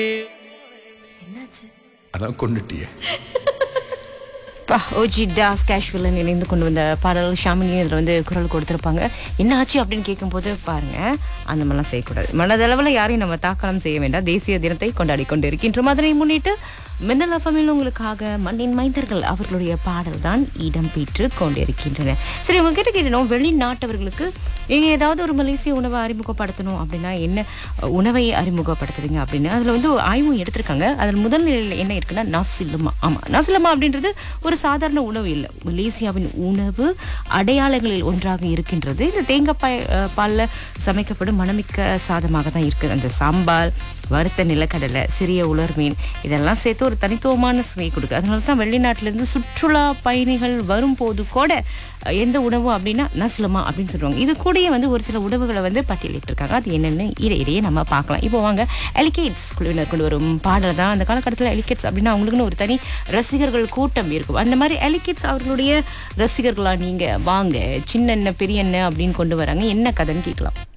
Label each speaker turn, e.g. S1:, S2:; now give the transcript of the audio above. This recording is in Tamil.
S1: என்னாச்சு
S2: அதான் கொண்டுட்டியே
S3: பா ஓஜி டாஸ் கேஷுவலன் இணைந்து கொண்டு வந்த பாடல் ஷாமினியும் இதில் வந்து குரல் கொடுத்துருப்பாங்க என்ன ஆச்சு அப்படின்னு கேட்கும்போது பாருங்க அந்த மாதிரிலாம் செய்யக்கூடாது மனதளவில் யாரையும் நம்ம தாக்கலம் செய்ய வேண்டாம் தேசிய தினத்தை கொண்டாடி கொண்டு இருக்கின்றோம் அதனை முன்னிட்டு மின்னல் அஃபமில் உங்களுக்காக மண்ணின் மைந்தர்கள் அவர்களுடைய பாடல் தான் இடம்பெற்று கொண்டிருக்கின்றன சரி உங்ககிட்ட கேட்டணும் வெளிநாட்டவர்களுக்கு நீங்க ஏதாவது ஒரு மலேசிய உணவை அறிமுகப்படுத்தணும் அப்படின்னா என்ன அஹ், உணவை அறிமுகப்படுத்துறீங்க அப்படின்னு அதில் வந்து ஒரு ஆய்வும் எடுத்திருக்காங்க அதில் முதல் நிலையில் என்ன இருக்குன்னா நசிலமா ஆமாம் நசிலமா அப்படின்றது ஒரு சாதாரண உணவு இல்லை மலேசியாவின் உணவு அடையாளங்களில் ஒன்றாக இருக்கின்றது இந்த தேங்காய் பாய் அஹ், பால்ல சமைக்கப்படும் மணமிக்க சாதமாக தான் இருக்குது அந்த சாம்பார் வறுத்த நிலக்கடலை சிறிய உலர் மீன் இதெல்லாம் சேர்த்து ஒரு தனித்துவமான சுவையை கொடுக்கு அதனால தான் வெளிநாட்டிலேருந்து சுற்றுலா பயணிகள் வரும்போது கூட அஹ், எந்த உணவு அப்படின்னா நஸ்லமா அப்படின்னு சொல்லுவாங்க இது கூடயே வந்து ஒரு சில உணவுகளை வந்து பட்டியலிட்டிருக்காங்க அது என்னென்னு இடையிடையே நம்ம பார்க்கலாம் இப்போ வாங்க எலிகேட்ஸ் குழுவினர் கொண்டு வரும் பாடல் தான் அந்த காலகட்டத்தில் எலிகேட்ஸ் அப்படின்னா அவங்களுக்குன்னு ஒரு தனி ரசிகர்கள் கூட்டம் இருக்கும் அந்த மாதிரி எலிகேட்ஸ் அவர்களுடைய ரசிகர்களா நீங்க வாங்க சின்ன பெரிய அப்படின்னு கொண்டு வராங்க என்ன கதைன்னு கேட்கலாம்